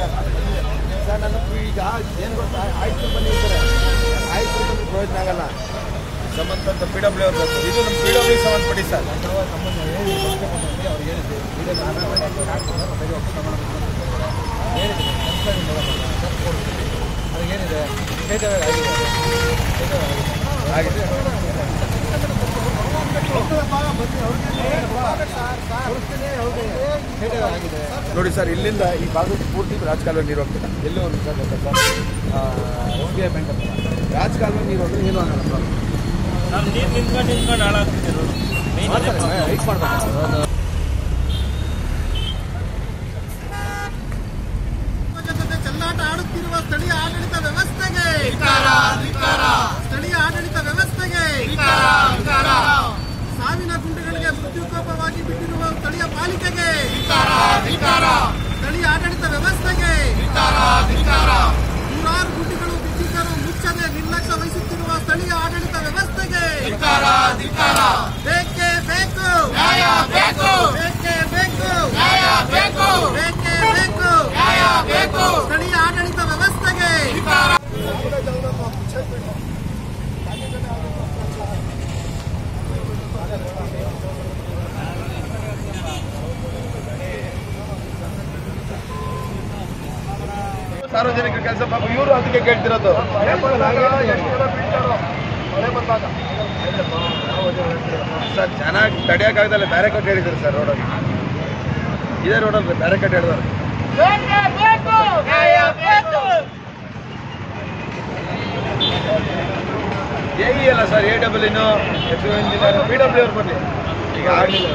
Sir ನಾನು ಈಗ ಏನು ಗೊತ್ತಾ ಆಯ್ತು ಬಂದಿರ್ತಾರೆ ಆಯ್ತು ಬಂದು ಪ್ರಯೋಜನ ಆಗಲ್ಲ ಸಂಬಂಧಪಟ್ಟ ಪಿ ಡಬ್ಲ್ಯೂ ಅವ್ರ ಇದು ನಮ್ಮ ಪಿ ಡಬ್ಲ್ಯೂ ಸಂಬಂಧಪಟ್ಟಿ ಸರ್ ಏನಿದೆ ಆಗಿದೆ ಆಗಿದೆ ಆಗಿದೆ ನೋಡಿ ಸರ್ ಇಲ್ಲಿಂದ ಈ ಭಾಗದ ಪೂರ್ತಿ ರಾಜಕಾಲುವೆ ನೀರು ಹೋಗ್ತದೆ ಎಲ್ಲಿ ಒಂದು ಸರ್ ಗೊತ್ತಾ sir S B I bank ಹತ್ರ ರಾಜಕಾಲುವೆ ನೀರು ಹೋದ್ರೆ ಏನು ಆಗಲ್ಲ ಸರ್ ನಾವು ನೀರು ನಿಂತ್ಕೊಂಡು ನಿಂತ್ಕೊಂಡು ಹಾಳಾಗ್ತಿದೆ ರೋಡು ಮೇನ್ ಅದೇ problem. ಹೈಟ್ ಮಾಡ್ಬೇಕು ಜೊತೆ ಚೆಲ್ಲಾಟ ಆಡುತ್ತಿರುವ ಸ್ಥಳೀಯ ಆಡಳಿತ ವ್ಯವಸ್ಥೆಗೆ ಸ್ಥಳೀಯ ಆಡಳಿತ ವ್ಯವಸ್ಥೆಗೆ ಸಾವಿನ ಗುಂಡುಗಳಿಗೆ ಮೃತ್ಯುಕೋಪವಾಗಿ ಬಿಟ್ಟಿರುವ ಸ್ಥಳೀಯ ಪಾಲಿಕೆಗೆ ಸ್ಥಳೀಯ ಆಡಳಿತ ವ್ಯವಸ್ಥೆಗೆ ನೂರಾರು ಗುಂಡಿಗಳು ಬಿದ್ದಿದ್ದರೂ ಮುಚ್ಚದೆ ನಿರ್ಲಕ್ಷ್ಯ ವಹಿಸುತ್ತಿರುವ ಸ್ಥಳೀಯ ಆಡಳಿತ ವ್ಯವಸ್ಥೆಗೆ ಬೇಕೇ ಬೇಕು ಬೇಕೇ ಬೇಕು ಬೇಕೇ ಬೇಕು ಸ್ಥಳೀಯ ಆಡಳಿತ ವ್ಯವಸ್ಥೆಗೆ ಸಾರ್ವಜನಿಕ ಕೆಲಸ ಪಾಪ ಇವರು ಅದಕ್ಕೆ ಕೇಳ್ತಿರೋದು ಸರ್ ಚೆನ್ನಾಗಿ ತಡೆಯೋಕ್ಕಾಗ್ದಲ್ಲ ಬೇರೆ ಕಟ್ ಹೇಳಿದ್ರು ಸರ್ ರೋಡಲ್ಲಿ ಇದೇ ರೋಡಲ್ಲಿ ಬೇರೆ ಕಟ್ ಹೇಳಿದ್ರು ಎ ಇ ಅಲ್ಲ ಸರ್ ಎ ಡಬಲ್ ಇನ್ನು ಎಚ್ ಇಂಜಿನಿಯರ್ ಪಿ ಡಬ್ಲ್ಯೂ ಅವ್ರು ಬರಲಿ ಈಗ ಆಗಲಿಲ್ಲ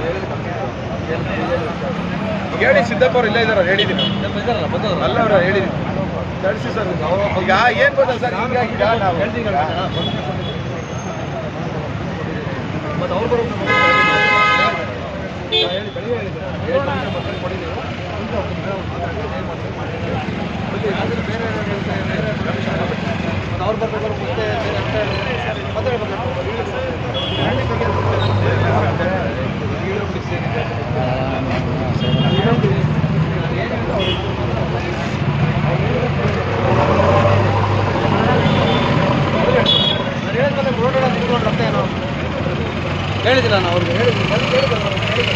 ಈಗ ಹೇಳಿ ಸಿದ್ದಪ್ಪ ಅವ್ರು ಇಲ್ಲೇ ಇದ್ದಾರೆ ಹೇಳಿದ್ದೀನಿ ಅಲ್ಲ ಅವ್ರ ಹೇಳಿದ್ದೀನಿ ತಡಿಸಿ ಸರ್ ಈಗ ಏನ್ ಗೊತ್ತಾ ಸರ್ ಹಿಂಗಾಗಿ ಈಗ ನಾವು ಮತ್ತೆ ಅವ್ರು ಬರೋ ಅವ್ರು ಬರ್ಬೇಕಾದ್ರೆ ಮತ್ತೆ ಬೇರೆ ಅಂತ ಹೇಳಿದಿಲ್ಲ ನಾನು ಅವ್ರಿಗೆ ಹೇಳಿದ್ದೀನಿ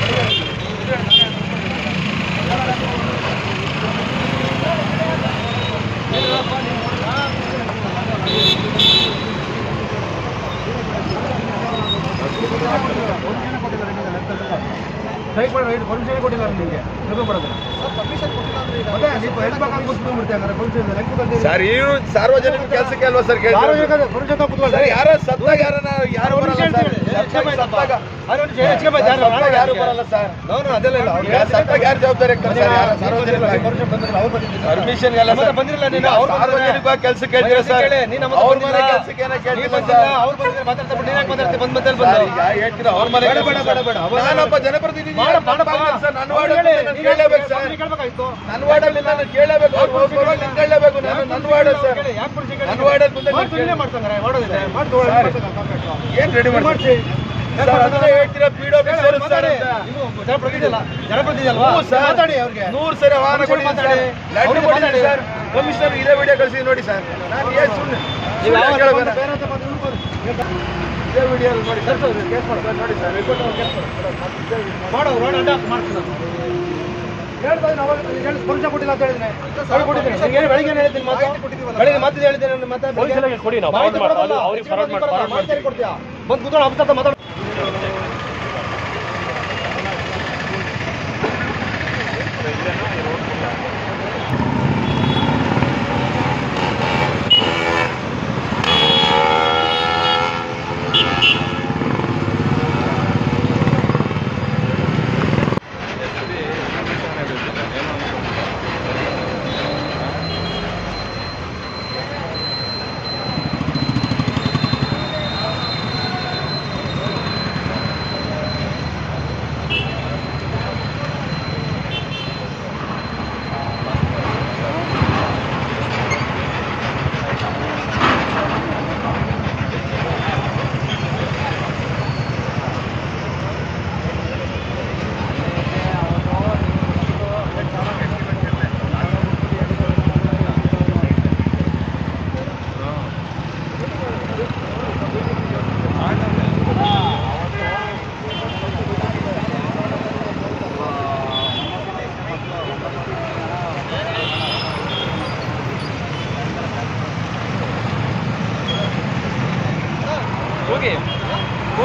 ಸೈಕ್ ಮಾಡಿ ಪರ್ಮಿಷನ್ ಕೊಟ್ಟಿಲ್ಲ ನಿಮಗೆ ಕರ್ಕೊಂಡು ಬರೋದು ಮತ್ತೆ ನೀವು ಹೇಳ್ಬೇಕು ಅಂತ ಕೂತ್ಕೊಂಡ್ಬಿಡ್ತೀವಿ ಹಂಗಾರೆ ಪರ್ಮಿಷನ್ ಹೆಂಗ್ ಕೂತ್ಕೊಂತೀರಿ? ಸರ್ ಇವರು ಸಾರ್ವಜನಿಕ ಕೆಲಸಕ್ಕೆ ಅಲ್ವಾ ಸರ್ ಕೇಳ್ತಾರೆ ಸಾರ್ವಜನಿಕ ಪರ್ಮಿಷನ್ ತಗೊಂಡು ಕೂತ್ಕೊಳ್ಳಿ. ಸರ್ ಯಾರ ಸತ್ತಾಗ ಯಾರನ್ನ ಯಾರು ಬರಲ್ಲ ಸರ್ ಸತ್ತಾಗ- ಸತ್ತಾಗ ಅವ್ರು ಒಂದು ಹೆಚ್ಚಿಗೆ ಬಂದು ಯಾರು ಸತ್ತಾಗ ಯಾರು ಬರಲ್ಲ ಸರ್ No, no, ಅದೆಲ್ಲ ಇಲ್ಲ. ಅವ್ರು ಈಗ ಸತ್ತಾಗ ಯಾರು ಜವಾಬ್ದಾರಿ ಆಗ್ತಾರೆ ಸರ್ ಯಾರು ಸಾರ್ವಜನಿಕ ಪರ್ಮಿಷನ್ ಬಂದಿರಲ್ಲ, ಅವ್ರು ಬಂದಿದ್ದಾರೆ. ಪರ್ಮಿಷನ್ ಎಲ್ಲ ಮತ್ತೆ ಬಂದಿರಲ್ಲ ನೀನು, ಅವ್ರು ಬಂದಿದ್ದಾರೆ. ಸಾರ್ವಜನಿಕ ಕೆಲಸ ಕೇಳ್ತೀರಾ ಸರ್ ಕೇಳಿ, ನೀನು ನಮ್ಮ ಅವ್ರ ಬಂದಿಲ್ಲ. ಮನೆ ಕೆಲಸಕ್ಕೆ ಏನೋ ನೀನು ಕೇಳ್ತಿಲ್ಲ ಬಂದಿಲ್ಲ, ಸರ್ ಅವ್ರು ಬಂದಿದ್ದಾರೆ, ಮಾತಾಡ್ತಾ ಬಿಟ್ಟು ನೀನ್ ಯಾಕೆ ಮಾತಾಡ್ತೀಯ? ಬಂದ್ ಮತ್ತೆ ಅಲ್ಲಿ ಸರ್, ಬಂದು. ಈಗ ಹೇಳ್ತೀರಾ ಅವ್ರ ಮನೆ ಬೇಡ, ಬೇಡ, ಕೆಲ್ಸ ಬೇಡ, ಸರ್. ಬೇಡ. ಅವ್ರು ನಾನೊಬ್ಬ ಜನಪ್ರತಿನಿಧಿ ಮಾಡ, ನನ್ನ ಮಾಡಪ್ಪ. ಭಾಗ ಸರ್, ನನ್ನ ಅವ್ರು ವಾರ್ಡಲ್ಲಿ ಹೇಳಿ, ನಾನು ನೀನು ಕೇಳಲೇಬೇಕು ಸರ್ ಅವ್ರಿಗೆ ಕೇಳ್ಬೇಕಾಗಿತ್ತು. ನನ್ನ ವಾರ್ಡಲ್ಲಿ ನಾನು ಕೇಳಲೇಬೇಕು ಅವ್ರು ಹೋಗಿ ಬರುವಾಗ ನಾನು ಕೇಳಲೇಬೇಕು ನಾನು ನನ್ನ ವಾರ್ಡ್ ಸರ್ ಕೇಳಿ, ಯಾಕೆ ಪರ್ಮಿಷನ್ ಕೇಳಿ? ನನ್ನ ವಾರ್ಡಲ್ಲಿ ಬಂದಾಗ ಮಾಡ್ತು, ನೀನೇ ಮಾಡ್ತಂಗಾರೆ, ಮಾಡೋದಿದೆ. ಮಾಡ್ತು, ಒಳ್ಳೆ ಸರ್. ಮಾಡ್ತಂಗ, ಕಾಂಟ್ರಾಕ್ಟು. ಏನ್ ರೆಡಿ ಮಾಡಿ ಮಾಡ್ಸಿ. ಸರ್ ಅದನ್ನ ಹೇಳ್ತೀರಾ ಪಿ ಡಬ್ಲ್ಯೂ ಸರ್ ಮಾತಾಡಿ. ನೀವು ಜನಪ್ರತಿನಿಧಿ ಅಲ್ಲ, ಜನಪ್ರತಿನಿಧಿ ಅಲ್ವಾ? ಹ್ಞೂ ಸರ್. ಮಾತಾಡಿ ಅವ್ರಿಗೆ ನೂರು ಸರಿ ವಾಹನ ಅವ್ರಿಗೆ ಕೊಡಿ ಮಾತಾಡಿ. ಸರ್ ಅವ್ರಿಗೆ ಮಾತಾಡಿ. ಸರ್ ಕಮಿಷನರ್ ಇದೇ ವಿಡಿಯೋ ಕಳಿಸಿ ನೋಡಿ ಸರ್ ನಾನು ಏನ್ ಸುಮ್ಮನೆ ನೀವು ಯಾವ ಕೇಳಬೇಡ ಬಂದು ಬೇರೆ ಅಂತ ಬಂದು ಇವ್ರು ಬಂದು. ಇದೇ ವಿಡಿಯೋ ನೋಡಿ ಸರ್ ಕೇಸ್ ಮಾಡು. ನೋಡಿ ಸರ್ ರಿಪೋರ್ಟ್ ಕೇಸ್ ಮಾಡಿ ಮಾಡು, ರೋಡ್ ಅಡ್ಡ ಮಾಡ್ತೀನಿ ನಾನು. ಹೇಳ್ತಾ ಇದ್ದೀನಿ, ಅವಾಗ ಹೇಳಿ, ಪರ್ಮಿಷನ್ ಕೊಟ್ಟಿಲ್ಲ ಅಂತ ಹೇಳಿದ್ದೀನಿ. ಅವ್ರು ಕೊಟ್ಟಿದ್ದೀನಿ. ನಿಮ್ಗೆ ಏನು ಬೆಳಿಗ್ಗೆ ಹೇಳಿದ್ದೀನಿ ಮಾತು? ಬೆಳಿಗ್ಗೆ ಮಾತಿದ್ದು ಹೇಳಿದ್ದೀನಿ ನಾನು ಮತ್ತೆ ಬೆಳಿಗ್ಗೆ. ಪೊಲೀಸರಿಗೆ ಕೊಡಿ, ನಾವು ಮಾಹಿತಿ forward ಮಾಡಿ- ಕೊಡೋದಲ್ಲ. ಅವ್ರಿಗೆ forward ಮಾಡಿ- ಮಾಹಿತಿ forward ಮಾಹಿತಿ ಕೊಡ್ತೀಯಾ? ಬಂದು ಕೂತ್ಕೊಂಡು ಅಪ್ಪ ಹತ್ರ ಮಾತಾಡು.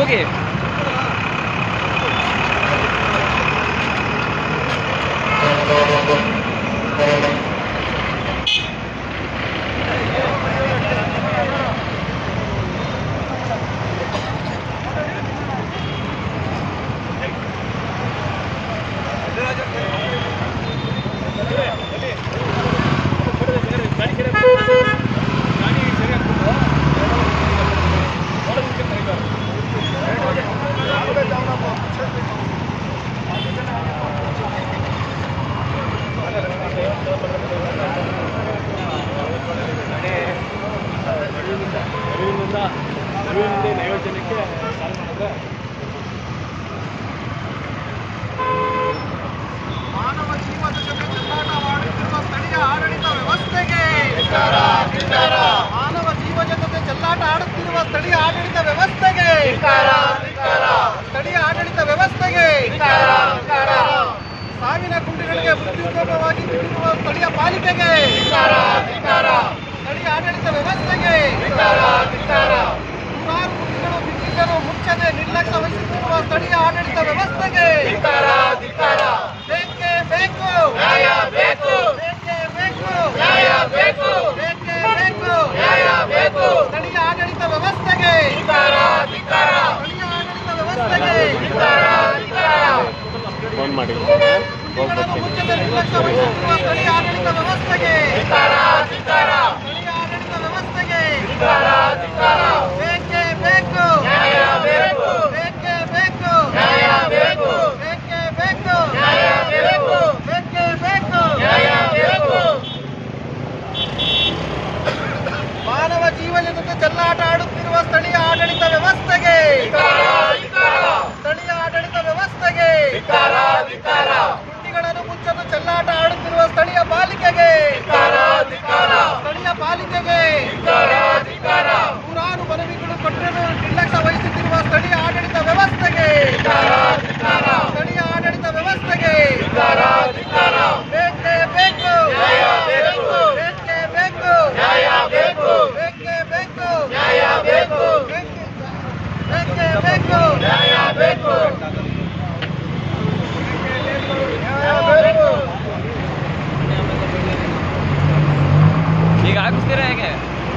ಹೋಗಿ ಮಾನವ ಜೀವದ ಜೊತೆ ಚೆಲ್ಲಾಟವಾಡುತ್ತಿರುವ ಸ್ಥಳೀಯ ಆಡಳಿತ ವ್ಯವಸ್ಥೆಗೆ ಮಾನವ ಜೀವದ ಜೊತೆ ಚೆಲ್ಲಾಟ ಆಡುತ್ತಿರುವ ಸ್ಥಳೀಯ ಆಡಳಿತ ವ್ಯವಸ್ಥೆಗೆ ಸ್ಥಳೀಯ ಆಡಳಿತ ವ್ಯವಸ್ಥೆಗೆ ಸಾವಿನ ಗುಂಡಿಗಳಿಗೆ ಮೃತ್ಯುಕೋಪವಾಗಿ ಬಿಟ್ಟಿರುವ ಸ್ಥಳೀಯ ಪಾಲಿಕೆಗೆ ಸ್ಥಳೀಯ ಆಡಳಿತ ವ್ಯವಸ್ಥೆಗೆ ನೂರಾರು ಗುಂಡಿಗಳು ಬಿಟ್ಟಿದ್ದರೂ ಮುಚ್ಚದೆ ನಿರ್ಲಕ್ಷ್ಯ ವಹಿಸುತ್ತಿರುವ ಸ್ಥಳೀಯ ಆಡಳಿತ ವ್ಯವಸ್ಥೆಗೆ ಬೇಕೇ ಬೇಕು ನ್ಯಾಯ ಬೇಕು ಬೇಕೇ ಬೇಕು ನ್ಯಾಯ ಬೇಕು ಬೇಕೇ ಬೇಕು ನ್ಯಾಯ ಬೇಕು ಸ್ಥಳೀಯ ಆಡಳಿತ ವ್ಯವಸ್ಥೆಗೆ ಸ್ಥಳೀಯ ಆಡಳಿತ ವ್ಯವಸ್ಥೆಗೆ ಫೋನ್ ಮಾಡಿ ಗುಂಡಿಗಳನ್ನು ಮುಚ್ಚದೆ ನಿರ್ಲಕ್ಷ್ಯ ವಹಿಸುತ್ತಿರುವ ಸ್ಥಳೀಯ ಆಡಳಿತ ವ್ಯವಸ್ಥೆಗೆ ಸ್ಥಳೀಯ ಆಡಳಿತ ವ್ಯವಸ್ಥೆಗೆ ಬೇಕೇ ಬೇಕು ನ್ಯಾಯ ಬೇಕು ಬೇಕೇ ಬೇಕು ನ್ಯಾಯ ಬೇಕು ಬೇಕೇ ಬೇಕು ನ್ಯಾಯ ಬೇಕು ಬೇಕೇ ಬೇಕು ನ್ಯಾಯ ಬೇಕು ಮಾನವ ಜೀವನ ಜೊತೆ ಚೆಲ್ಲಾಟ ಆಡುತ್ತಿರುವ ಸ್ಥಳೀಯ ಆಡಳಿತ ವ್ಯವಸ್ಥೆಗೆ ಸ್ಥಳೀಯ ಆಡಳಿತ ವ್ಯವಸ್ಥೆಗೆ ಗುಂಡಿಗಳನ್ನು ಮುಚ್ಚಲು ಚೆಲ್ಲಾಟ ಆಡುತ್ತಿರುವ ಸ್ಥಳೀಯ ಪಾಲಿಕೆಗೆ ಸ್ಥಳೀಯ ಪಾಲಿಕೆಗೆ ನೂರಾರು ಮನವಿಗಳು ಕೊಟ್ಟರೂ ನಿರ್ಲಕ್ಷ್ಯ ವಹಿಸುತ್ತಿರುವ ಸ್ಥಳೀಯ ಆಡಳಿತ ವ್ಯವಸ್ಥೆಗೆ ಸ್ಥಳೀಯ ಆಡಳಿತ ವ್ಯವಸ್ಥೆಗೆ ಬೇಕೇ ಬೇಕು ಬೇಕೇ ಬೇಕು ಬೇಕೇ ಬೇಕು ಬೇಕೇ ಬೇಕು ನ್ಯಾಯ ಬೇಕು ಈಗ ಹಾಕಿಸ್ತೀರಾ ಹೇಗೆ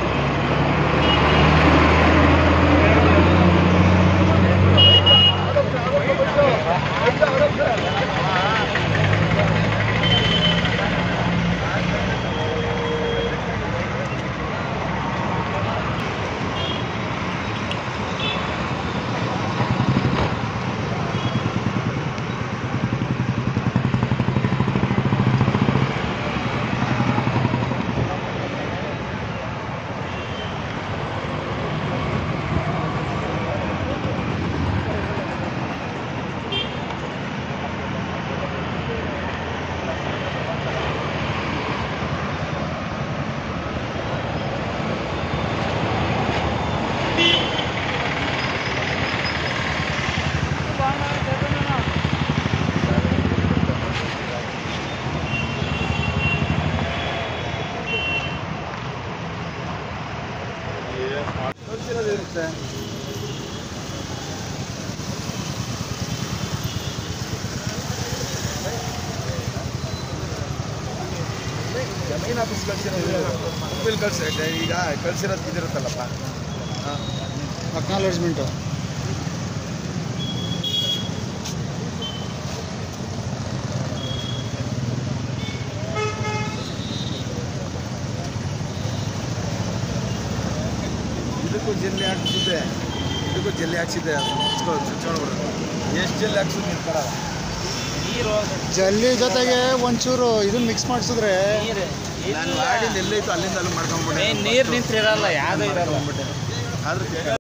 ಕಳ್ಸಿರೋದಿರುತ್ತೆ ಜಮೀನ್ ಆಫೀಸ್ ಕಳ್ಸಿರೋದು ಮೊಬೈಲ್ ಕಳ್ಸಿ ಈಗ ಕಳ್ಸಿರೋದು ಇದಿರುತ್ತಲ್ಲಪ್ಪ ಹಾಂ ಅಕ್ನಾಲೇಜ್ಮೆಂಟು ಇದಕ್ಕೂ ಜಲ್ಲಿ ಹಾಕ್ಸಿದ್ದೆ ಇದಕ್ಕೂ ಜಲ್ಲಿ ಹಾಕ್ಸಿದ್ದೆ ಚುಚ್ಕೊಂಡ್ಬಿಡೋದು ಎಷ್ಟು ಜಲ್ಲಿ ಹಾಕ್ಸಿದ್ ನಿಂತ್ಕೊಳಲ್ಲ ಜಲ್ಲಿ ಜೊತೆಗೆ ಒಂಚೂರು ಇದನ್ನ ಮಿಕ್ಸ್ ಮಾಡಿಸಿದ್ರೆ ನಾನು ಮಾಡಿದ್ದು ಎಲ್ಲೈತು ಅಲ್ಲಿಂದ ಅಲ್ಲಿ ಮಾಡ್ಕೊಂಡ್ಬಿಟ್ಟೆ ನೀರು ನಿಂತಿರಲ್ಲ ಯಾವ್ದು ಇರಲ್ಲ ಆದ್ರೆ